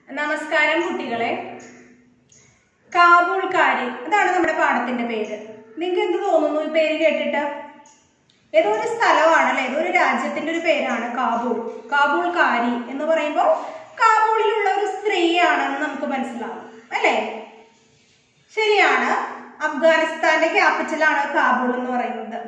നമസ്കാരം കുട്ടികളെ കാബൂൾക്കാരി ഇതാണ് നമ്മുടെ പാഠത്തിന്റെ പേര് നിങ്ങൾക്ക് എന്ത് തോന്നുന്നു ഈ പേര് കേട്ടിട്ട് ഏതോ ഒരു സ്ഥലമാണല്ലേ ഏതോ ഒരു രാജ്യത്തിന്റെ ഒരു പേരാണ് കാബൂൾ കാബൂൾക്കാരി എന്ന് പറയുമ്പോൾ കാബൂളിലുള്ള ഒരു സ്ത്രീയാണെന്ന് നമുക്ക് മനസ്സിലാവും അല്ലേ ശരിയാണ് അഫ്ഗാനിസ്ഥാന്റെ ക്യാപിറ്റലാണ് കാബൂൾ എന്ന് പറയുന്നത്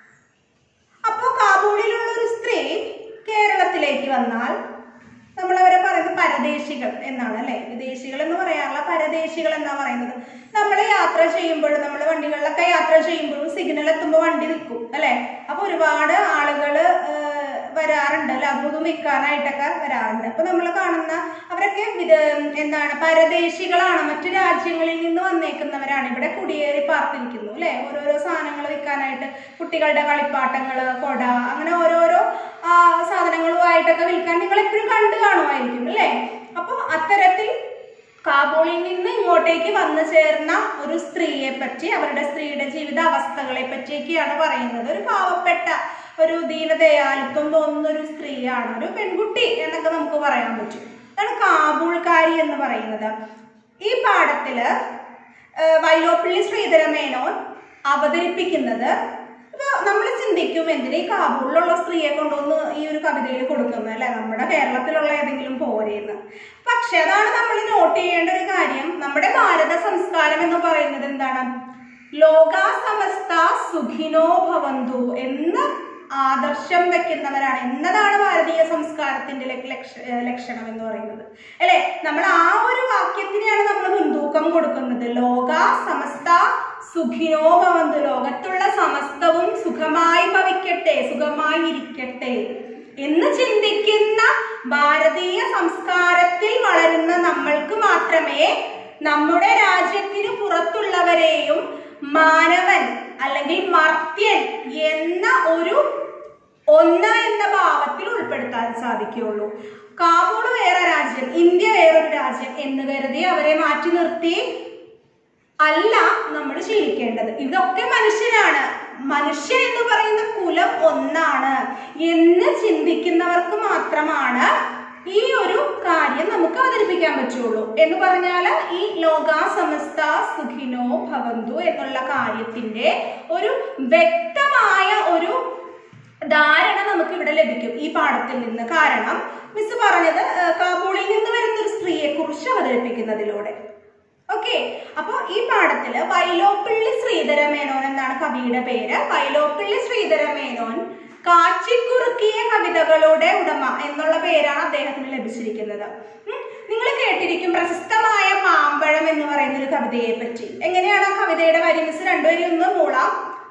അപ്പോൾ കാബൂളിലുള്ള ഒരു സ്ത്രീ കേരളത്തിലേക്ക് വന്നാൽ നമ്മൾ അവരെ പറയുന്നത് പരദേശികൾ എന്നാണ് അല്ലെ വിദേശികൾ എന്ന് പറയാറില്ല പരദേശികൾ എന്നാ പറയുന്നത് നമ്മൾ യാത്ര ചെയ്യുമ്പോഴും നമ്മൾ വണ്ടികളിലൊക്കെ യാത്ര ചെയ്യുമ്പോഴും സിഗ്നൽ എത്തുമ്പോൾ വണ്ടി നിൽക്കും അല്ലെ അപ്പൊ ഒരുപാട് ആളുകൾ വരാറുണ്ട് അല്ലെ അതും വിൽക്കാനായിട്ടൊക്കെ വരാറുണ്ട് അപ്പൊ നമ്മൾ കാണുന്ന അവരൊക്കെ വിദ എന്താണ് പരദേശികളാണ് മറ്റു രാജ്യങ്ങളിൽ നിന്ന് വന്നേക്കുന്നവരാണ് ഇവിടെ കുടിയേറി പാർത്തിരിക്കുന്നു അല്ലെ ഓരോരോ സാധനങ്ങൾ വിൽക്കാനായിട്ട് കുട്ടികളുടെ കളിപ്പാട്ടങ്ങള് കൊട അങ്ങനെ ഓരോരോ ആ, സാധനങ്ങളുമായിട്ടൊക്കെ വിൽക്കാൻ നിങ്ങൾ എപ്പോഴും കണ്ടു കാണുമായിരിക്കും അല്ലേ അപ്പോൾ അത്തരത്തിൽ കാബൂളിൽ നിന്ന് ഇങ്ങോട്ടേക്ക് വന്നു ചേർന്ന ഒരു സ്ത്രീയെ പറ്റി അവരുടെ സ്ത്രീയുടെ ജീവിത അവസ്ഥകളെ പറ്റിയൊക്കെയാണ് പറയുന്നത് ഒരു പാവപ്പെട്ട ഒരു ദീനദയാലിത്വം തോന്നുന്ന ഒരു സ്ത്രീയാണ് ഒരു പെൺകുട്ടി എന്നൊക്കെ നമുക്ക് പറയാൻ പറ്റും അതാണ് കാബൂൾക്കാരി എന്ന് പറയുന്നത് ഈ പാഠത്തില് ഏഹ് വൈലോപ്പിള്ളി ശ്രീധരമേനോൻ അവതരിപ്പിക്കുന്നത് ഇപ്പൊ നമ്മൾ ചിന്തിക്കും എന്തിനാ ഈ കാബൂളിലുള്ള സ്ത്രീയെ കൊണ്ടുവന്ന് ഈ ഒരു കവിതയിൽ കൊടുക്കുന്നത് അല്ലെ നമ്മുടെ കേരളത്തിലുള്ള ഏതെങ്കിലും പോരെന്ന് പക്ഷെ അതാണ് നമ്മൾ നോട്ട് ചെയ്യേണ്ട ഒരു കാര്യം നമ്മുടെ ഭാരത സംസ്കാരം എന്ന് പറയുന്നത് എന്താണ് ലോകാ സമസ്ത സുഖിനോ ഭവന്തു എന്ന ആദർശം വെക്കുന്നവരാണ് എന്നതാണ് ഭാരതീയ സംസ്കാരത്തിന്റെ ലക്ഷ- ലക്ഷ- ഏഹ് ലക്ഷണം എന്ന് പറയുന്നത് അല്ലെ നമ്മൾ ആ ഒരു വാക്യത്തിനെയാണ് നമ്മൾ മുൻതൂക്കം കൊടുക്കുന്നത് ലോക സമസ്ത സുഖിനോ ഭവന്തു ലോകത്തുള്ള സമസ്തവും സുഖമായി ഭവിക്കട്ടെ സുഖമായി ഇരിക്കട്ടെ എന്ന് ചിന്തിക്കുന്ന ഭാരതീയ സംസ്കാരത്തിൽ വളരുന്ന നമ്മൾക്ക് മാത്രമേ നമ്മുടെ രാജ്യത്തിന് പുറത്തുള്ളവരെയും മാനവൻ അല്ലെങ്കിൽ മർത്യൻ എന്ന ഒരു ഒന്ന് എന്ന ഭാവത്തിൽ ഉൾപ്പെടുത്താൻ സാധിക്കുകയുള്ളൂ കാബൂൾ വേറെ രാജ്യം ഇന്ത്യ വേറൊരു രാജ്യം എന്ന് കരുതി അവരെ മാറ്റി നിർത്തി അല്ല നമ്മൾ ശീലിക്കേണ്ടത് ഇതൊക്കെ മനുഷ്യരാണ് മനുഷ്യൻ എന്ന് പറയുന്ന കുലം ഒന്നാണ് എന്ന് ചിന്തിക്കുന്നവർക്ക് മാത്രമാണ് ഈ ഒരു കാര്യം നമുക്ക് അവതരിപ്പിക്കാൻ പറ്റുള്ളൂ എന്ന് പറഞ്ഞാൽ ഈ ലോകാ സമസ്ത സുഖിനോ ഭവന്തു എന്നുള്ള കാര്യത്തിന്റെ ഒരു വ്യക്തമായ ഒരു ധാരണ നമുക്ക് ഇവിടെ ലഭിക്കും ഈ പാഠത്തിൽ നിന്ന് കാരണം മിസ് പറഞ്ഞത് ഏഹ്, കാബൂളിൽ നിന്ന് വരുന്ന ഒരു സ്ത്രീയെ കുറിച്ച് അവതരിപ്പിക്കുന്നതിലൂടെ ഓക്കെ അപ്പൊ ഈ പാഠത്തില് വൈലോപ്പിള്ളി ശ്രീധരമേനോൻ എന്നാണ് കവിയുടെ പേര് വൈലോപ്പിള്ളി ശ്രീധരമേനോൻ കാച്ചിക്കുറുക്കിയ കവിതകളുടെ ഉടമ എന്നുള്ള പേരാണ് അദ്ദേഹത്തിന് ലഭിച്ചിരിക്കുന്നത് നിങ്ങൾ കേട്ടിരിക്കും പ്രശസ്തമായ മാമ്പഴം എന്ന് പറയുന്ന ഒരു കവിതയെ പറ്റി എങ്ങനെയാണ് ആ കവിതയുടെ വരി മിസ് രണ്ടുപേരും ഒന്ന് മൂളാം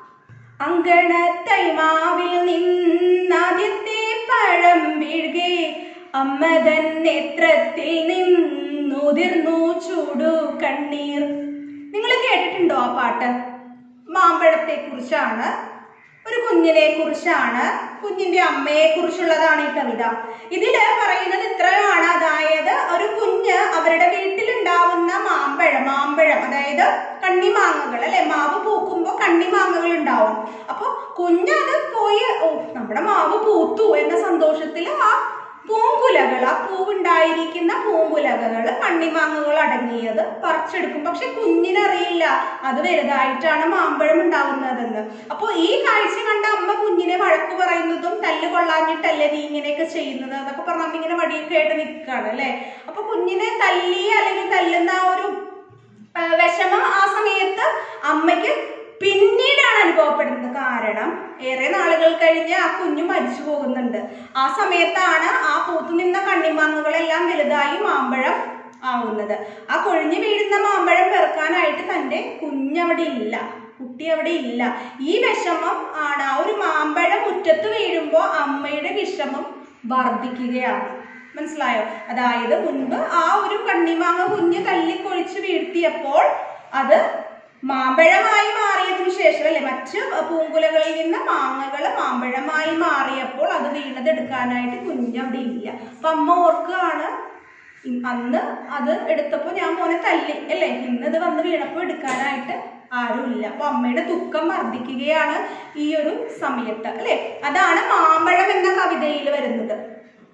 അങ്കണത്തൈമാവിൽ നിന്നാദ്യത്തെ പഴം വീഴുകെ അമ്മതൻ നേത്രത്തിൽ നിന്നുതിർന്നു ചൂടു കണ്ണീർ നിങ്ങൾ കേട്ടിട്ടുണ്ടോ ആ പാട്ട് മാമ്പഴത്തെ കുറിച്ചാണ് ഒരു കുഞ്ഞിനെ കുറിച്ചാണ് കുഞ്ഞിന്റെ അമ്മയെ കുറിച്ചുള്ളതാണ് ഈ കവിത ഇതില് പറയുന്നത് ഇത്രയാണ് അതായത് ഒരു കുഞ്ഞ് അവരുടെ വീട്ടിലുണ്ടാവുന്ന മാമ്പഴം മാമ്പഴം അതായത് കണ്ണിമാങ്ങകൾ അല്ലെ മാവ് പൂക്കുമ്പോ കണ്ണിമാങ്ങകൾ ഉണ്ടാവും അപ്പൊ കുഞ്ഞത് പോയി ഓ നമ്മുടെ മാവ് പൂത്തു എന്ന സന്തോഷത്തിൽ ആ പൂങ്കുലകൾ ആ പൂവുണ്ടായിരിക്കുന്ന പൂങ്കുലകൾ കണ്ണിമാങ്ങകൾ അടങ്ങിയത് പറിച്ചെടുക്കും പക്ഷെ കുഞ്ഞിനറിയില്ല അത് വലുതായിട്ടാണ് മാമ്പഴം ഉണ്ടാവുന്നതെന്ന് അപ്പോൾ ഈ കാഴ്ച കണ്ട അമ്മ കുഞ്ഞിനെ വഴക്ക് പറയുന്നതും തല്ല് കൊള്ളാഞ്ഞിട്ടല്ലേ നീ ഇങ്ങനെയൊക്കെ ചെയ്യുന്നത് എന്നൊക്കെ പറഞ്ഞ അമ്മ ഇങ്ങനെ വടിയൊക്കെ ആയിട്ട് നിൽക്കുകയാണ് അല്ലെ അപ്പൊ കുഞ്ഞിനെ തല്ലി അല്ലെങ്കിൽ തല്ലുന്ന ആ ഒരു ആ, വിഷമം ആ സമയത്ത് അമ്മയ്ക്ക് പിന്നീടാണ് അനുഭവപ്പെടുന്നത് കാരണം ഏറെ നാളുകൾ കഴിഞ്ഞ് ആ കുഞ്ഞു മരിച്ചു പോകുന്നുണ്ട് ആ സമയത്താണ് ആ പൂത്തു നിന്ന കണ്ണിമാങ്ങകളെല്ലാം വലുതായി മാമ്പഴം ആവുന്നത് ആ കൊഴിഞ്ഞു വീഴുന്ന മാമ്പഴം പെറുക്കാനായിട്ട് തൻ്റെ കുഞ്ഞവിടെ ഇല്ല കുട്ടി അവിടെ ഇല്ല ഈ വിഷമം ആണ് ആ ഒരു മാമ്പഴം മുറ്റത്ത് വീഴുമ്പോൾ അമ്മയുടെ വിഷമം വർദ്ധിക്കുകയാണ് മനസ്സിലായോ അതായത് മുൻപ് ആ ഒരു കണ്ണിമാങ്ങ കുഞ്ഞ് തല്ലിക്കൊഴിച്ച് വീഴ്ത്തിയപ്പോൾ അത് മാമ്പഴമായി മാറിയതിനു ശേഷം അല്ലെ മറ്റ് പൂങ്കുലകളിൽ നിന്ന് മാങ്ങകൾ മാമ്പഴമായി മാറിയപ്പോൾ അത് വീണതെടുക്കാനായിട്ട് കുഞ്ഞവിടെ ഇല്ല അപ്പൊ അമ്മ ഓർക്കുകയാണ് ഇ- അന്ന് അത് എടുത്തപ്പോൾ ഞാൻ മോനെ തല്ലി അല്ലേ ഇന്ന് ഇത് വന്ന് വീണപ്പോൾ എടുക്കാനായിട്ട് ആരുമില്ല അപ്പൊ അമ്മയുടെ ദുഃഖം വർദ്ധിക്കുകയാണ് ഈ ഒരു സമയത്ത് അല്ലെ അതാണ് മാമ്പഴം എന്ന കവിതയിൽ വരുന്നത്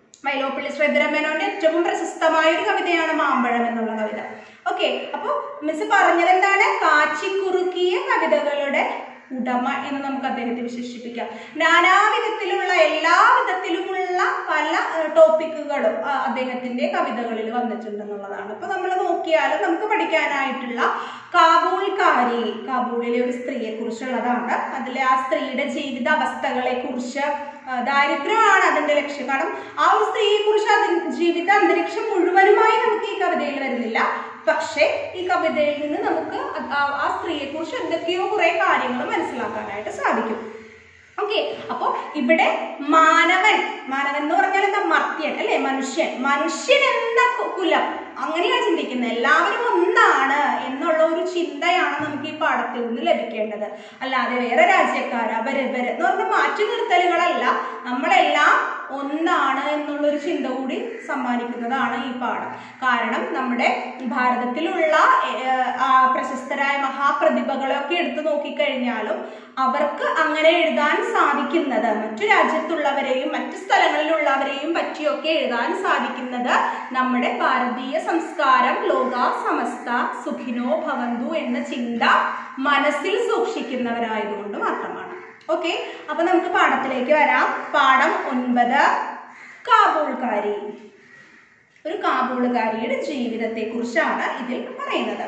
വൈലോപ്പിള്ളി ശ്രീധരമേനോന്റെ ഏറ്റവും പ്രശസ്തമായ ഒരു കവിതയാണ് മാമ്പഴം എന്നുള്ള കവിത ഓക്കെ അപ്പോൾ മിസ് പറഞ്ഞത് എന്താണ് കാച്ചിക്കുറുക്കിയ കവിതകളുടെ ഉടമ എന്ന് നമുക്ക് അദ്ദേഹത്തെ വിശേഷിപ്പിക്കാം നാനാവിധത്തിലുള്ള എല്ലാ വിധത്തിലുമുള്ള പല ടോപ്പിക്കുകളും അദ്ദേഹത്തിന്റെ കവിതകളിൽ വന്നിട്ടുണ്ടെന്നുള്ളതാണ് ഇപ്പൊ നമ്മൾ നോക്കിയാൽ നമുക്ക് പഠിക്കാനായിട്ടുള്ള കാബൂൾക്കാരി കാബൂളിലെ ഒരു സ്ത്രീയെ കുറിച്ചുള്ളതാണ് അതിലെ ആ സ്ത്രീയുടെ ജീവിത അവസ്ഥകളെ കുറിച്ച് ദാരിദ്ര്യമാണ് അതിന്റെ ലക്ഷ്യം കാരണം ആ ഒരു സ്ത്രീയെ കുറിച്ച് അതിന് ജീവിത അന്തരീക്ഷം മുഴുവനുമായി നമുക്ക് ഈ കവിതയിൽ വരുന്നില്ല പക്ഷേ ഈ കവിതയിൽ നിന്ന് നമുക്ക് ആ- ആ സ്ത്രീയെ കുറിച്ച് എന്തൊക്കെയോ കുറെ കാര്യങ്ങൾ മനസ്സിലാക്കാനായിട്ട് സാധിക്കും ഓക്കെ അപ്പൊ ഇവിടെ മാനവൻ മാനവൻ എന്ന് പറഞ്ഞാൽ എന്താ മർത്യൻ അല്ലെ മനുഷ്യൻ മനുഷ്യൻ എന്ന കു- കുലം അങ്ങനെയാണ് ചിന്തിക്കുന്നത് എല്ലാവരും ഒന്നാണ് എന്നുള്ള ഒരു ചിന്തയാണ് നമുക്ക് ഈ പാഠത്തിൽ നിന്ന് ലഭിക്കേണ്ടത് അല്ലാതെ വേറെ രാജ്യക്കാർ അവരവര് എന്ന് പറഞ്ഞ മാറ്റി നിർത്തലുകളല്ല നമ്മളെല്ലാം ഒന്നാണ് എന്നുള്ളൊരു ചിന്ത കൂടി സമ്മാനിക്കുന്നതാണ് ഈ പാഠം കാരണം നമ്മുടെ ഭാരതത്തിലുള്ള ഏർ, ആ, പ്രശസ്തരായ മഹാപ്രതിഭകളൊക്കെ എടുത്തു നോക്കിക്കഴിഞ്ഞാലും അവർക്ക് അങ്ങനെ എഴുതാൻ സാധിക്കുന്നത് മറ്റു രാജ്യത്തുള്ളവരെയും മറ്റു സ്ഥലങ്ങളിലുള്ളവരെയും പറ്റിയൊക്കെ എഴുതാൻ സാധിക്കുന്നത് നമ്മുടെ ഭാരതീയ സംസ്കാരം ലോക സമസ്ത സുഖിനോ ഭവന്തു എന്ന ചിന്ത മനസ്സിൽ സൂക്ഷിക്കുന്നവരായതുകൊണ്ട് മാത്രമാണ് ഓക്കെ അപ്പൊ നമുക്ക് പാഠത്തിലേക്ക് വരാം പാഠം ഒൻപത് കാബൂൾക്കാരി ഒരു കാബൂളുകാരിയുടെ ജീവിതത്തെ കുറിച്ചാണ് ഇതിൽ പറയുന്നത്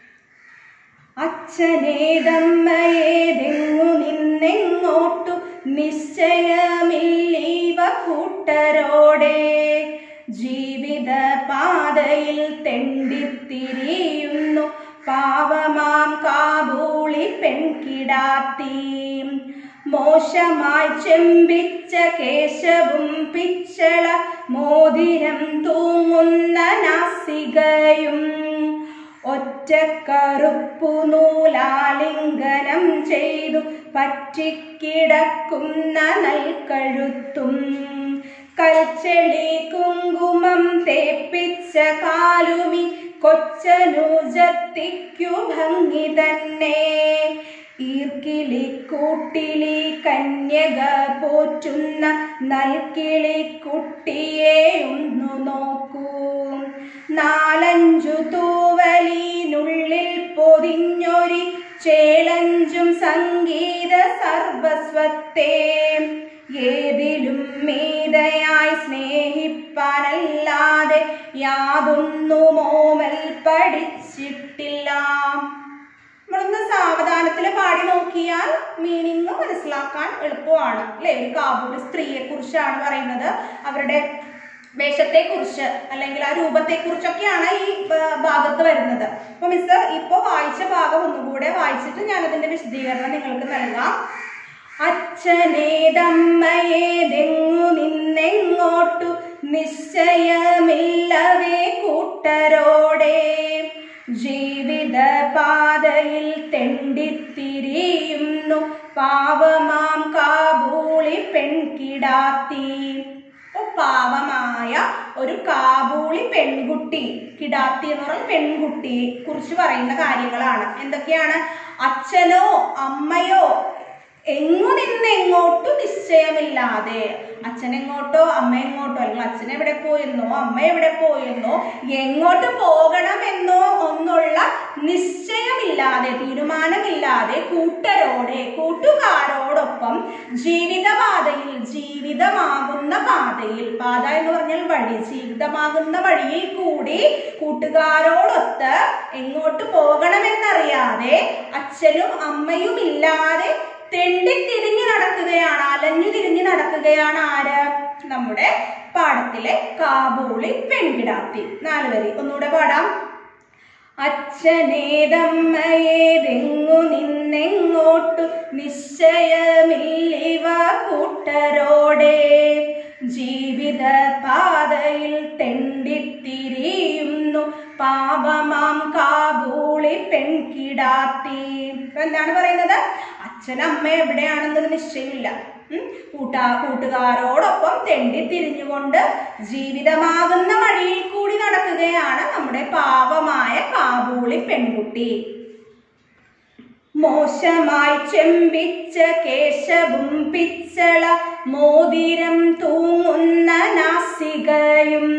അച്ഛനേതമ്മയേതെങ്ങു നിന്നെങ്ങോട്ടു നിശ്ചയമില്ലീവ കൂട്ടരോടെ ജീവിത പാതയിൽ തെണ്ടിത്തിരിയുന്നു പാവമാം കാബൂളി പെൺകിടാത്തി മോശമായി ചെമ്പിച്ച കേശവും പിച്ചള മോതിരം തൂങ്ങുന്ന നാസികയും ഒറ്റക്കറുപ്പു നൂലാലിംഗനം ചെയ്തു പറ്റിക്കിടക്കുന്ന നൽകഴുത്തും കൽച്ചെളി കുങ്കുമം തേപ്പിച്ച കാലുമി കൊച്ചനുജത്തിക്കു ഭംഗി തന്നെ ഈർക്കിളി കൂട്ടിലി കന്യക പോറ്റുന്ന നൽകിളി കുട്ടിയെ ഒന്നു നോക്കൂ നാലഞ്ചു തൂവലിനുള്ളിൽ പൊതിഞ്ഞൊരി ചേളഞ്ചും സംഗീത സർവസ്വത്തെ ഏതിലും മീതയായി സ്നേഹിപ്പാനല്ലാതെ യാതൊന്നു മോമൽ പഠിച്ചിട്ടില്ല നമ്മളൊന്ന് സാവധാനത്തിൽ പാടി നോക്കിയാൽ മീനിങ് മനസ്സിലാക്കാൻ എളുപ്പമാണ് അല്ലെ ഒരു കാബൂൾ സ്ത്രീയെ കുറിച്ചാണ് പറയുന്നത് അവരുടെ വേഷത്തെ കുറിച്ച് അല്ലെങ്കിൽ ആ രൂപത്തെ കുറിച്ചൊക്കെയാണ് ഈ ആ, ഭാഗത്ത് വരുന്നത് അപ്പൊ മിസ് ഇപ്പൊ വായിച്ച ഭാഗം ഒന്നുകൂടെ വായിച്ചിട്ട് ഞാൻ അതിന്റെ വിശദീകരണം നിങ്ങൾക്ക് നൽകാം അച്ഛനേതമ്മയേതെങ്ങു നിന്നെങ്ങോട്ടു നിശ്ചയമില്ലവേ കൂട്ടരോടെ ജീവിത പാതയിൽ തെണ്ടിത്തിരിയുന്നു പാവമാം കാബൂളി പെൺകിടാത്തി അപ്പൊ പാവമായ ഒരു കാബൂളി പെൺകുട്ടി കിടാത്തി എന്ന് പറഞ്ഞ പെൺകുട്ടിയെ കുറിച്ച് പറയുന്ന കാര്യങ്ങളാണ് എന്തൊക്കെയാണ് അച്ഛനോ അമ്മയോ എങ്ങു നിന്ന് എങ്ങോട്ടും നിശ്ചയമില്ലാതെ അച്ഛൻ എങ്ങോട്ടോ അമ്മ എങ്ങോട്ടോ അല്ലെങ്കിൽ അച്ഛൻ എവിടെ പോയെന്നോ അമ്മ എവിടെ പോയെന്നോ എങ്ങോട്ട് പോകണമെന്നോ ഒന്നുള്ള നിശ്ചയമില്ലാതെ തീരുമാനമില്ലാതെ കൂട്ടരോടെ കൂട്ടുകാരോടൊപ്പം ജീവിതപാതയിൽ ജീവിതമാകുന്ന പാതയിൽ പാത എന്ന് പറഞ്ഞാൽ വഴി ജീവിതമാകുന്ന വഴിയിൽ കൂടി കൂട്ടുകാരോടൊത്ത് എങ്ങോട്ട് പോകണമെന്നറിയാതെ അച്ഛനും അമ്മയും ഇല്ലാതെ തെണ്ടി തിരിഞ്ഞു നടക്കുകയാണ് അലഞ്ഞു തിരിഞ്ഞു നടക്കുകയാണ് ആര് നമ്മുടെ പാഠത്തിലെ കാബൂളി പെൺകിടാത്തി നാല് വരി ഒന്നുകൂടെ പാടാം അച്ഛനേതമ്മയേതെങ്ങു നിന്നെങ്ങോട്ടു നിശ്ചയമില്ലിവ കൂട്ടരോടെ ജീവിത പാതയിൽ തെണ്ടിത്തിരിയുന്നു പാവമാം കാബൂളി പെൺകിടാത്തി ഇപ്പൊ എന്താണ് പറയുന്നത് അച്ഛനമ്മ എവിടെയാണെന്നൊരു നിശ്ചയമില്ല ഉം. കൂട്ടാ കൂട്ടുകാരോടൊപ്പം തെണ്ടി തിരിഞ്ഞുകൊണ്ട് ജീവിതമാകുന്ന വഴിയിൽ കൂടി നടക്കുകയാണ് നമ്മുടെ പാവമായ കാബൂളി പെൺകുട്ടി മോശമായി ചെമ്പിച്ച കേശവും പിച്ചള മോതിരം തൂങ്ങുന്ന നാസികയും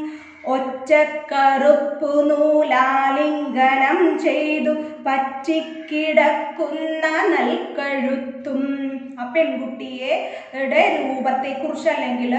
ഒറ്റക്കറുപ്പു നൂലാലിംഗനം ചെയ്തു പറ്റിക്കിടക്കുന്ന നൽകഴുത്തും ആ പെൺകുട്ടിയെ യുടെ രൂപത്തെക്കുറിച്ച് അല്ലെങ്കിൽ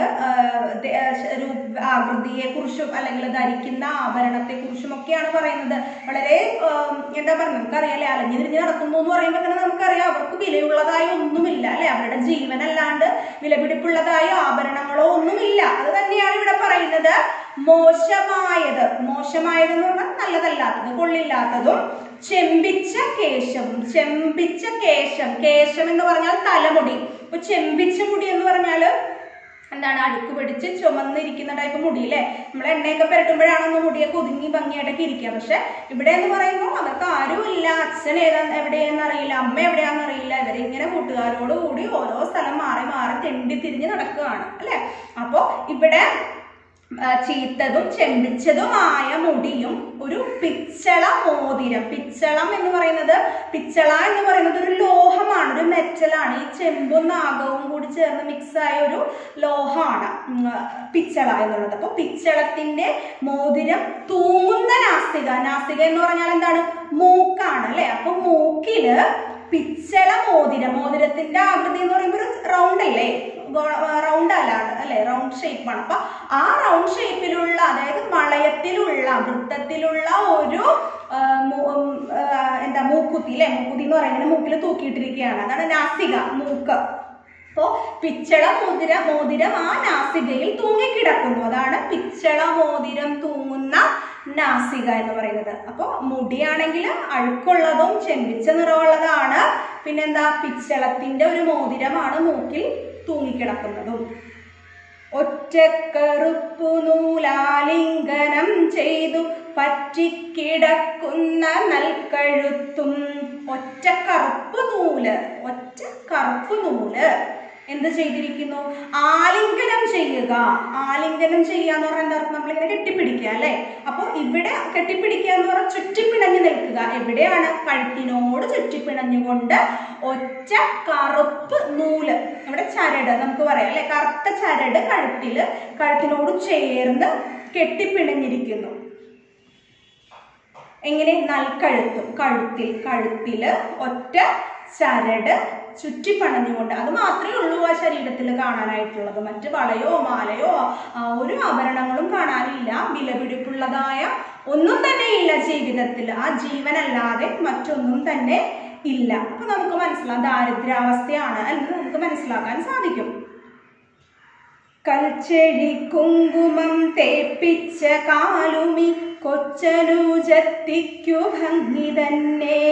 ആകൃതിയെക്കുറിച്ചും അല്ലെങ്കിൽ ധരിക്കുന്ന ആഭരണത്തെക്കുറിച്ചും ഒക്കെയാണ് പറയുന്നത് വളരെ ആ, എന്താ പറയുക നമുക്കറിയാലേ അലഞ്ഞു തിരിഞ്ഞ് നടക്കുന്നു എന്ന് പറയുമ്പോൾ തന്നെ നമുക്കറിയാം അവർക്ക് വിലയുള്ളതായ ഒന്നുമില്ല അല്ലെ അവരുടെ ജീവനല്ലാണ്ട് വിലപിടിപ്പുള്ളതായ ആഭരണങ്ങളോ ഒന്നുമില്ല അത് തന്നെയാണ് ഇവിടെ പറയുന്നത് മോശമായത് മോശമായത് എന്ന് പറഞ്ഞാൽ നല്ലതല്ലാത്തത് കൊള്ളില്ലാത്തതും ചെമ്പിച്ച കേശവും ചെമ്പിച്ച കേശം കേശം എന്ന് പറഞ്ഞാൽ തലമുടി ഇപ്പൊ ചെമ്പിച്ച മുടി എന്ന് പറഞ്ഞാൽ എന്താണ് അടുക്ക് പിടിച്ച് ചുമന്നിരിക്കുന്ന ടൈപ്പ് മുടി അല്ലേ നമ്മൾ എണ്ണയൊക്കെ പുരട്ടുമ്പോഴാണ് ഒന്ന് മുടിയൊക്കെ ഒതുങ്ങി ഭംഗിയായിട്ടൊക്കെ ഇരിക്കുക പക്ഷെ ഇവിടെ എന്ന് പറയുമ്പോൾ അവർക്ക് ആരുമില്ല അച്ഛൻ ഏതാ എവിടെയാണെന്ന് അറിയില്ല അമ്മ എവിടെയാണെന്ന് അറിയില്ല ഇവരിങ്ങനെ കൂട്ടുകാരോട് കൂടി ഓരോ സ്ഥലം മാറി മാറി തെണ്ടി തിരിഞ്ഞ് നടക്കുകയാണ് അല്ലെ അപ്പോ ഇവിടെ ആ, ചീത്തതും ചെമ്പിച്ചതുമായ മുടിയും ഒരു പിച്ചള മോതിരം പിച്ചളം എന്ന് പറയുന്നത് പിച്ചള എന്ന് പറയുന്നത് ഒരു ലോഹമാണ് ഒരു മെറ്റലാണ് ഈ ചെമ്പും നാഗവും കൂടി ചേർന്ന് മിക്സ് ആയ ഒരു ലോഹമാണ് ഉം, പിച്ചള എന്നുള്ളത് അപ്പോൾ പിച്ചളത്തിന്റെ മോതിരം തൂങ്ങുന്ന നാസ്തിക നാസ്തിക എന്ന് പറഞ്ഞാൽ എന്താണ് മൂക്കാണ് അല്ലെ അപ്പൊ മൂക്കില് പിച്ചള മോതിരം മോതിരത്തിന്റെ ആകൃതി എന്ന് പറയുമ്പോൾ ഒരു റൗണ്ട് അല്ലേ റൗണ്ട് അല്ലാണ് അല്ലെ റൗണ്ട് ഷേപ്പാണ് അപ്പൊ ആ റൗണ്ട് ഷേപ്പിലുള്ള അതായത് വളയത്തിലുള്ള വൃത്തത്തിലുള്ള ഒരു ആ, മു- ഉം, ആ, എന്താ മൂക്കുത്തി അല്ലെ മൂക്കുത്തി എന്ന് പറയുന്നത് മൂക്കിൽ തൂക്കിയിട്ടിരിക്കുകയാണ് അതാണ് നാസിക മൂക്ക് അപ്പോ പിച്ചള മോതിര മോതിരം ആ നാസികയിൽ തൂങ്ങിക്കിടക്കുന്നു അതാണ് പിച്ചള മോതിരം തൂങ്ങുന്ന നാസിക എന്ന് പറയുന്നത് അപ്പോൾ മുടിയാണെങ്കിൽ അഴുക്കുള്ളതും ചെമ്പിച്ച നിറമുള്ളതാണ് പിന്നെന്താ പിച്ചളത്തിന്റെ ഒരു മോതിരമാണ് മൂക്കിൽ തൂങ്ങിക്കിടക്കുന്നതും ഒറ്റക്കറുപ്പു നൂലാലിംഗനം ചെയ്തു പറ്റിക്കിടക്കുന്ന നൽകഴുത്തും ഒറ്റ കറുപ്പ് നൂല് ഒറ്റ കറുപ്പ് നൂല് എന്ത് ചെയ്തിരിക്കുന്നു ആലിംഗനം ചെയ്യുക ആലിംഗനം ചെയ്യുക എന്ന് പറഞ്ഞാൽ എന്താ അർത്ഥം നമ്മളിങ്ങനെ കെട്ടിപ്പിടിക്കുക അല്ലെ അപ്പോൾ ഇവിടെ കെട്ടിപ്പിടിക്കുക എന്ന് പറഞ്ഞാൽ ചുറ്റിപ്പിണഞ്ഞു നിൽക്കുക എവിടെയാണ് കഴുത്തിനോട് ചുറ്റിപ്പിണഞ്ഞുകൊണ്ട് ഒറ്റ കറുപ്പ് നൂല് ഇവിടെ ചരട് നമുക്ക് പറയാം അല്ലെ കറുത്ത ചരട് കഴുത്തില് കഴുത്തിനോട് ചേർന്ന് കെട്ടിപ്പിണഞ്ഞിരിക്കുന്നു എങ്ങനെ നൽകഴുത്തും കഴുത്തിൽ കഴുത്തില് ഒറ്റ ചരട് ചുറ്റിപ്പണഞ്ഞുകൊണ്ട് അത് മാത്രമേ ഉള്ളൂ ആ ശരീരത്തിൽ കാണാനായിട്ടുള്ളത് മറ്റ് വളയോ മാലയോ ആ, ഒരു ആഭരണങ്ങളും കാണാനില്ല വിലപിടിപ്പുള്ളതായ ഒന്നും തന്നെ ഇല്ല ജീവിതത്തിൽ ആ ജീവനല്ലാതെ മറ്റൊന്നും തന്നെ ഇല്ല അപ്പൊ നമുക്ക് മനസ്സിലാക്കാം ദാരിദ്ര്യാവസ്ഥയാണ് എന്ന് നമുക്ക് മനസ്സിലാക്കാൻ സാധിക്കും കൽച്ചെടി കുങ്കുമം തേപ്പിച്ച കാലുമി കൊച്ചനുജത്തിക്കു ഭംഗി തന്നെ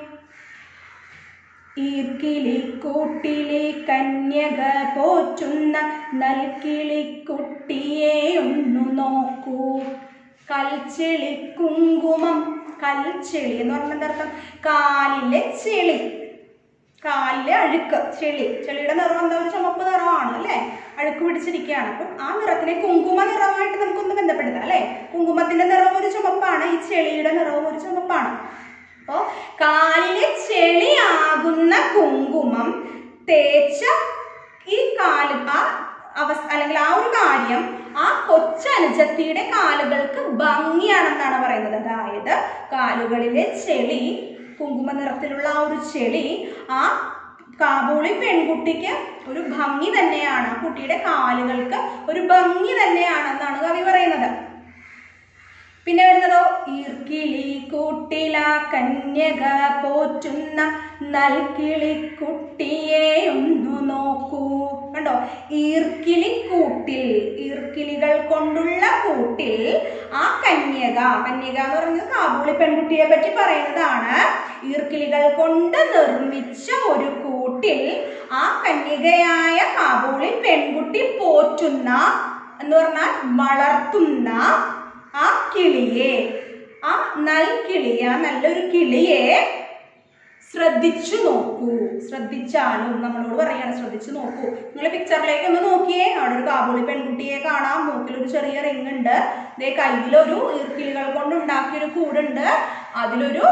ഈർക്കിളി കൂട്ടിലെ കന്യക പോറ്റുന്ന നൽകിളിക്കുട്ടിയെ ഒന്നു നോക്കൂ കൽച്ചെളി കുങ്കുമം കൽച്ചെളി എന്ന് പറഞ്ഞാൽ എന്താ അർത്ഥം കാലിലെ ചെളി കാലിലെ അഴുക്ക് ചെളി ചെളിയുടെ നിറം എന്താ ഒരു ചുമപ്പ് നിറമാണ് അല്ലേ അഴുക്ക് പിടിച്ചിരിക്കുകയാണ് അപ്പം ആ നിറത്തിനെ കുങ്കുമ നിറമായിട്ട് നമുക്കൊന്ന് ബന്ധപ്പെടുത്താം അല്ലേ കുങ്കുമത്തിന്റെ നിറം ഒരു ചുമപ്പാണ് ഈ ചെളിയുടെ നിറവും ഒരു ചുമപ്പാണ് അപ്പോ കാലിലെ ചെളിയാകുന്ന കുങ്കുമം തേച്ച ഈ കാല് ആ അവസ്ഥ അല്ലെങ്കിൽ ആ ഒരു കാര്യം ആ കൊച്ചനുജത്തിയുടെ കാലുകൾക്ക് ഭംഗിയാണെന്നാണ് പറയുന്നത് അതായത് കാലുകളിലെ ചെളി കുങ്കുമ നിറത്തിലുള്ള ആ ഒരു ചെളി ആ കാബൂളി പെൺകുട്ടിക്ക് ഒരു ഭംഗി തന്നെയാണ് ആ കുട്ടിയുടെ കാലുകൾക്ക് ഒരു ഭംഗി തന്നെയാണെന്നാണ് കവി പറയുന്നത് പിന്നെ വരുന്നതോ ഈർക്കിളി കൂട്ടില കന്യക പോറ്റുന്ന നൽകിളി കുട്ടിയെ ഒന്ന് നോക്കൂ കണ്ടോ ഈർക്കിളി കൂട്ടിൽ ഈർക്കിളികൾ കൊണ്ടുള്ള കൂട്ടിൽ ആ കന്യക കന്യക എന്ന് പറയുന്നത് കാബൂളി പെൺകുട്ടിയെ പറ്റി പറയുന്നതാണ് ഈർക്കിളികൾ കൊണ്ട് നിർമ്മിച്ച ഒരു കൂട്ടിൽ ആ കന്യകയായ കാബൂളി പെൺകുട്ടി പോറ്റുന്ന എന്ന് പറഞ്ഞാൽ വളർത്തുന്ന ആ കിളിയെ ആ നൽകിളിയെ ആ നല്ലൊരു കിളിയെ ശ്രദ്ധിച്ചു നോക്കൂ ശ്രദ്ധിച്ചാലും നമ്മളോട് പറയാണ് ശ്രദ്ധിച്ചു നോക്കൂ നിങ്ങൾ പിക്ചറിലേക്ക് ഒന്ന് നോക്കിയേ അവിടെ ഒരു കാബൂളി പെൺകുട്ടിയെ കാണാം മൂക്കിൽ ഒരു ചെറിയ റിങ് ഉണ്ട് ദേ കയ്യിലൊരു ഈർക്കിളികൾ കൊണ്ട് ഉണ്ടാക്കിയൊരു കൂടുണ്ട് അതിലൊരു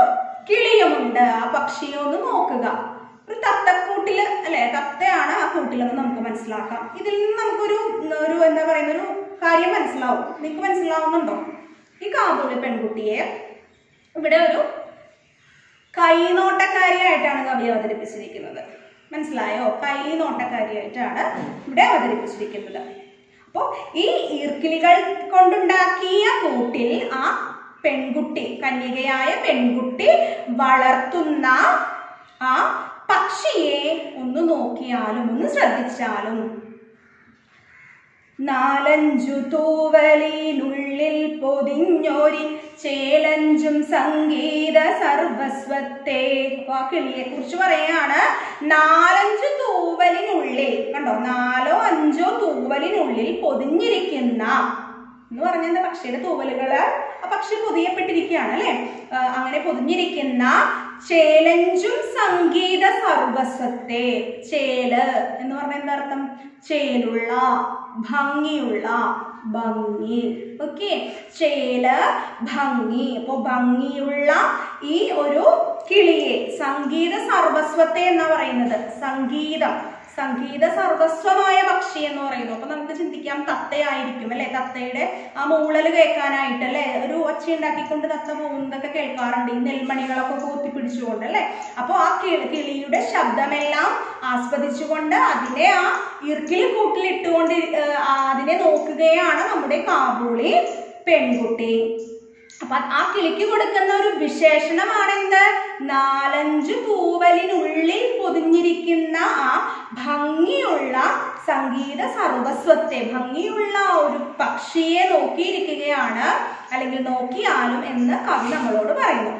കിളിയുമുണ്ട് ആ പക്ഷിയെ ഒന്ന് നോക്കുക ഒരു തത്തക്കൂട്ടില് അല്ലെ തത്തയാണ് ആ കൂട്ടിലെന്ന് നമുക്ക് മനസ്സിലാക്കാം ഇതിൽ നിന്ന് നമുക്കൊരു ഒരു എന്താ പറയുന്ന ഒരു കാര്യം മനസ്സിലാവും നിങ്ങൾക്ക് മനസ്സിലാവുന്നുണ്ടോ ഈ കാബൂളി പെൺകുട്ടിയെ ഇവിടെ ഒരു കൈനോട്ടക്കാരിയായിട്ടാണ് കവി അവതരിപ്പിച്ചിരിക്കുന്നത് മനസ്സിലായോ കൈനോട്ടക്കാരിയായിട്ടാണ് ഇവിടെ അവതരിപ്പിച്ചിരിക്കുന്നത് അപ്പോൾ ഈ ഈർക്കിലികൾ കൊണ്ടുണ്ടാക്കിയ കൂട്ടിൽ ആ പെൺകുട്ടി കന്യകയായ പെൺകുട്ടി വളർത്തുന്ന ആ പക്ഷിയെ ഒന്ന് നോക്കിയാലും ഒന്ന് ശ്രദ്ധിച്ചാലും നാലഞ്ചു തൂവലിനുള്ളിൽ പൊതിഞ്ഞോരി ചേലഞ്ചും സംഗീത സർവസ്വത്തെ ആ കിളിയെ കുറിച്ച് പറയാണ് നാലഞ്ചു തൂവലിനുള്ളിൽ കണ്ടോ നാലോ അഞ്ചോ തൂവലിനുള്ളിൽ പൊതിഞ്ഞിരിക്കുന്ന എന്ന് പറഞ്ഞ എന്താ പക്ഷിയുടെ തൂവലുകള് ആ പക്ഷി പൊതിയപ്പെട്ടിരിക്കുകയാണ് അല്ലെ അങ്ങനെ പൊതിഞ്ഞിരിക്കുന്ന ചേലഞ്ചും സംഗീത സർവസ്വത്തെ ചേല് എന്ന് പറഞ്ഞ എന്താ അർത്ഥം ചേലുള്ള ഭംഗിയുള്ള ഭംഗി ഓക്കെ ചേല് ഭംഗി അപ്പോൾ ഭംഗിയുള്ള ഈ ഒരു കിളിയെ സംഗീത സർവസ്വത്തെ എന്ന് പറയുന്നത് സംഗീതം സംഗീത സർവസ്വമായ പക്ഷി എന്ന് പറയുന്നു അപ്പൊ നമുക്ക് ചിന്തിക്കാം തത്തയായിരിക്കും അല്ലെ തത്തയുടെ ആ മൂളല് കേൾക്കാനായിട്ട് അല്ലെ ഒരു ഒച്ച ഉണ്ടാക്കിക്കൊണ്ട് തത്ത പോകുന്നതൊക്കെ കേൾക്കാറുണ്ട് ഈ നെൽമണികളൊക്കെ കൂത്തി പിടിച്ചുകൊണ്ട് അല്ലെ അപ്പോൾ ആ കിളി കിളിയുടെ ശബ്ദമെല്ലാം ആസ്വദിച്ചുകൊണ്ട് അതിനെ ആ ഇർക്കിലി കൂട്ടിലിട്ടുകൊണ്ട് ഇരി- ഏർ അതിനെ നോക്കുകയാണ് നമ്മുടെ കാബൂളി പെൺകുട്ടി അപ്പൊ ആ കിളിക്ക് കൊടുക്കുന്ന ഒരു വിശേഷണമാണ് എന്ത് നാലഞ്ച് പൂവലിനുള്ളിൽ പൊതിഞ്ഞിരിക്കുന്ന ആ ഭംഗിയുള്ള സംഗീത സർവസ്വത്തെ ഭംഗിയുള്ള ഒരു പക്ഷിയെ നോക്കിയിരിക്കുകയാണ് അല്ലെങ്കിൽ നോക്കിയാലും എന്ന് കവി നമ്മളോട് പറയുന്നു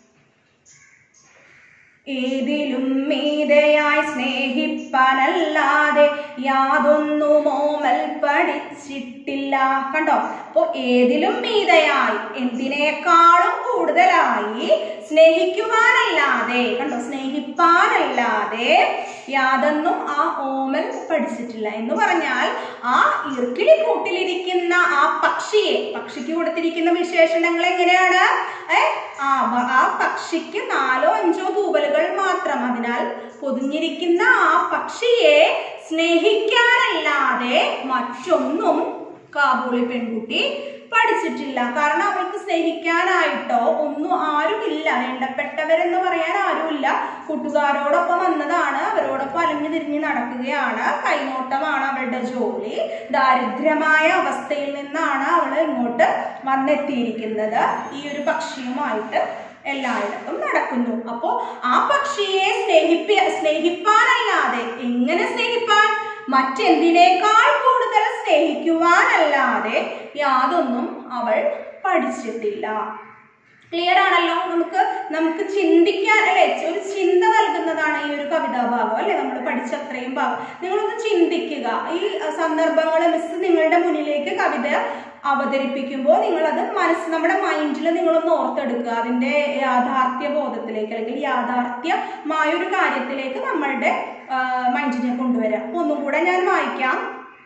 ഏതിലും മീതയായി സ്നേഹിപ്പാനല്ലാതെ യാതൊന്നുമോമൽ പഠിച്ചിട്ടില്ല കണ്ടോ അപ്പൊ ഏതിലും മീതയായി എന്തിനേക്കാളും കൂടുതലായി സ്നേഹിക്കുവാനല്ലാതെ കണ്ടോ സ്നേഹിപ്പാനല്ലാതെ യാതൊന്നും ആ ഓമൽ പഠിച്ചിട്ടില്ല എന്ന് പറഞ്ഞാൽ ആ ഇർക്കിളി കൂട്ടിലിരിക്കുന്ന ആ പക്ഷിയെ പക്ഷിക്ക് കൊടുത്തിരിക്കുന്ന വിശേഷണങ്ങൾ എങ്ങനെയാണ് ഏ ആ വ- ആ പക്ഷിക്ക് നാലോ അഞ്ചോ തൂവലുകൾ മാത്രം അതിനാൽ പൊതിഞ്ഞിരിക്കുന്ന ആ പക്ഷിയെ സ്നേഹിക്കാനല്ലാതെ മറ്റൊന്നും കാബൂളി പെൺകുട്ടി പഠിച്ചിട്ടില്ല കാരണം അവൾക്ക് സ്നേഹിക്കാനായിട്ടോ ഒന്നും ആരുമില്ല വേണ്ടപ്പെട്ടവരെന്ന് പറയാൻ ആരുമില്ല കൂട്ടുകാരോടൊപ്പം വന്നതാണ് അവരോടൊപ്പം അലഞ്ഞു തിരിഞ്ഞ് നടക്കുകയാണ് കൈനോട്ടമാണ് അവളുടെ ജോലി ദാരിദ്ര്യമായ അവസ്ഥയിൽ നിന്നാണ് അവൾ ഇങ്ങോട്ട് വന്നെത്തിയിരിക്കുന്നത് ഈ ഒരു പക്ഷിയുമായിട്ട് എല്ലായിടത്തും നടക്കുന്നു അപ്പോ ആ പക്ഷിയെ സ്നേഹിപ്പ സ്നേഹിപ്പാനല്ലാതെ എങ്ങനെ സ്നേഹിപ്പാൻ മറ്റെന്തിനേക്കാൾ കൂടുതൽ സ്നേഹിക്കുവാനല്ലാതെ യാതൊന്നും അവൾ പഠിച്ചിട്ടില്ല ക്ലിയർ ആണല്ലോ നമുക്ക് നമുക്ക് ചിന്തിക്കാൻ അല്ലെ ഒരു ചിന്ത നൽകുന്നതാണ് ഈ ഒരു കവിതാ ഭാഗം അല്ലെ നമ്മൾ പഠിച്ച അത്രയും ഭാഗം നിങ്ങളൊന്ന് ചിന്തിക്കുക ഈ സന്ദർഭങ്ങൾ മിസ് നിങ്ങളുടെ മുന്നിലേക്ക് കവിത അവതരിപ്പിക്കുമ്പോൾ നിങ്ങളത് മനസ്സ് നമ്മുടെ മൈൻഡിൽ നിങ്ങളൊന്ന് ഓർത്തെടുക്കുക അതിന്റെ യാഥാർത്ഥ്യ ബോധത്തിലേക്ക് അല്ലെങ്കിൽ യാഥാർത്ഥ്യമായ ഒരു കാര്യത്തിലേക്ക് നമ്മളുടെ മൈൻഡിനെ കൊണ്ടുവരാം അപ്പൊ ഒന്നും കൂടെ ഞാൻ വായിക്കാം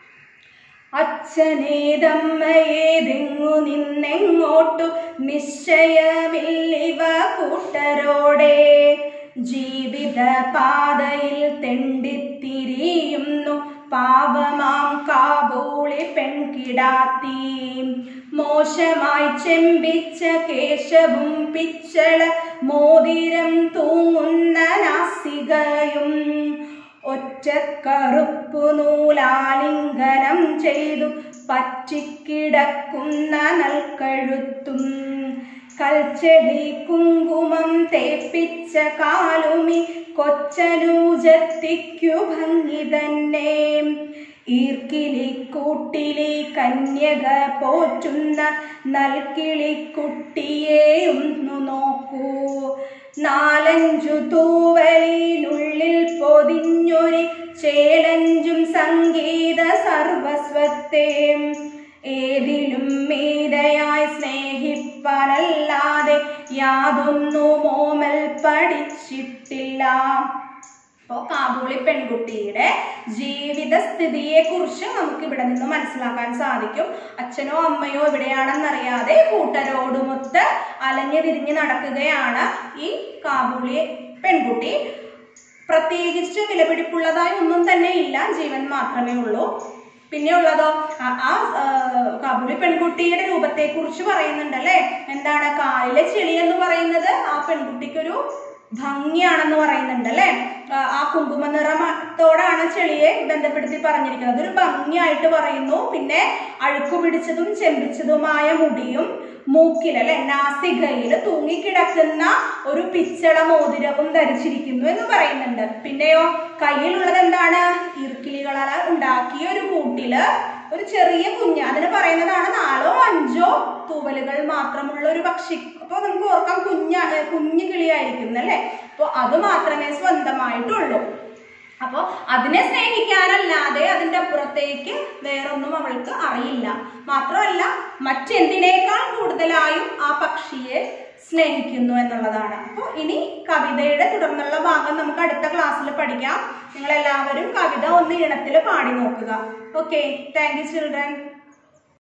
അച്ഛനേതമ്മയേതെങ്ങു നിന്നെങ്ങോട്ടു നിശ്ചയമില്ലിവ കൂട്ടരോടെ ജീവിത പാതയിൽ തെണ്ടിത്തിരിയുന്നു പാവമാം കാബൂളി പെൺകിടാത്തി മോശമായി ചെമ്പിച്ച കേശവും പിച്ചള മോതിരം തൂങ്ങുന്ന നാസികയും ഒറ്റ കറുപ്പു നൂലാലിംഗനം ചെയ്തു പറ്റിക്കിടക്കുന്ന നൽകഴുത്തും കൽച്ചെടി കുങ്കുമം തേപ്പിച്ച കാലുമി കൊച്ചനൂജത്തിക്കു ഭംഗി തന്നെ ഈർക്കിലി കൂട്ടിലി കന്യക പോറ്റുന്ന നൽകിളിക്കുട്ടിയെ ഒന്നു നോക്കൂ നാലഞ്ചു തൂവലിനുള്ളിൽ പൊതിഞ്ഞൊരു ചേലഞ്ചും സംഗീത സർവസ്വത്തെ ഏതിലും മീതയായി സ്നേഹിപ്പാനല്ലാതെ യാതൊന്നും ഓമൽ പഠിച്ചിട്ടില്ല അപ്പോൾ കാബൂളി പെൺകുട്ടിയുടെ ജീവിത സ്ഥിതിയെ കുറിച്ച് നമുക്ക് ഇവിടെ നിന്ന് മനസ്സിലാക്കാൻ സാധിക്കും അച്ഛനോ അമ്മയോ എവിടെയാണെന്നറിയാതെ കൂട്ടരോടുമൊത്ത് അലഞ്ഞു തിരിഞ്ഞ് നടക്കുകയാണ് ഈ കാബൂളി പെൺകുട്ടി പ്രത്യേകിച്ച് വിലപിടിപ്പുള്ളതായി ഒന്നും തന്നെ ഇല്ല ജീവൻ മാത്രമേ ഉള്ളൂ പിന്നെ ഉള്ളതോ ആ- ആ ആ, കാബൂളി പെൺകുട്ടിയുടെ രൂപത്തെ കുറിച്ച് പറയുന്നുണ്ടല്ലേ എന്താണ് കാലിലെ ചെളി എന്ന് പറയുന്നത് ആ പെൺകുട്ടിക്കൊരു ഭംഗിയാണെന്ന് പറയുന്നുണ്ട് അല്ലേ ആ, ആ കുങ്കുമ നിറത്തോടാണ് ചെളിയെ ബന്ധപ്പെടുത്തി പറഞ്ഞിരിക്കുന്നത് ഒരു ഭംഗിയായിട്ട് പറയുന്നു പിന്നെ അഴുക്കു പിടിച്ചതും ചെമ്പിച്ചതുമായ മുടിയും മൂക്കിൽ അല്ലെ നാസികയിൽ തൂങ്ങിക്കിടക്കുന്ന ഒരു പിച്ചള മോതിരവും ധരിച്ചിരിക്കുന്നു എന്ന് പറയുന്നുണ്ട് പിന്നെയോ കയ്യിലുള്ളത് എന്താണ് ഇറുക്കിലികളാൽ ഉണ്ടാക്കിയ ഒരു കൂട്ടില് ഒരു ചെറിയ കുഞ്ഞ് അതിന് പറയുന്നതാണ് നാലോ അഞ്ചോ തൂവലുകൾ മാത്രമുള്ള ഒരു പക്ഷി അപ്പൊ നമുക്ക് ഓർക്കാം കുഞ്ഞ ഏ, കുഞ്ഞു കിളിയായിരിക്കും അല്ലേ അപ്പോൾ അത് മാത്രമേ സ്വന്തമായിട്ടുള്ളൂ അപ്പോൾ അതിനെ സ്നേഹിക്കാനല്ലാതെ അതിൻ്റെ അപ്പുറത്തേക്ക് വേറൊന്നും അവൾക്ക് അറിയില്ല മാത്രമല്ല മറ്റെന്തിനേക്കാൾ കൂടുതലായും ആ പക്ഷിയെ സ്നേഹിക്കുന്നു എന്നുള്ളതാണ് അപ്പോൾ ഇനി കവിതയുടെ തുടർന്നുള്ള ഭാഗം നമുക്ക് അടുത്ത ക്ലാസ്സിൽ പഠിക്കാം നിങ്ങൾ എല്ലാവരും കവിത ഒന്ന് ഇണത്തിൽ പാടി നോക്കുക ഓക്കെ താങ്ക് യു ചിൽഡ്രൻ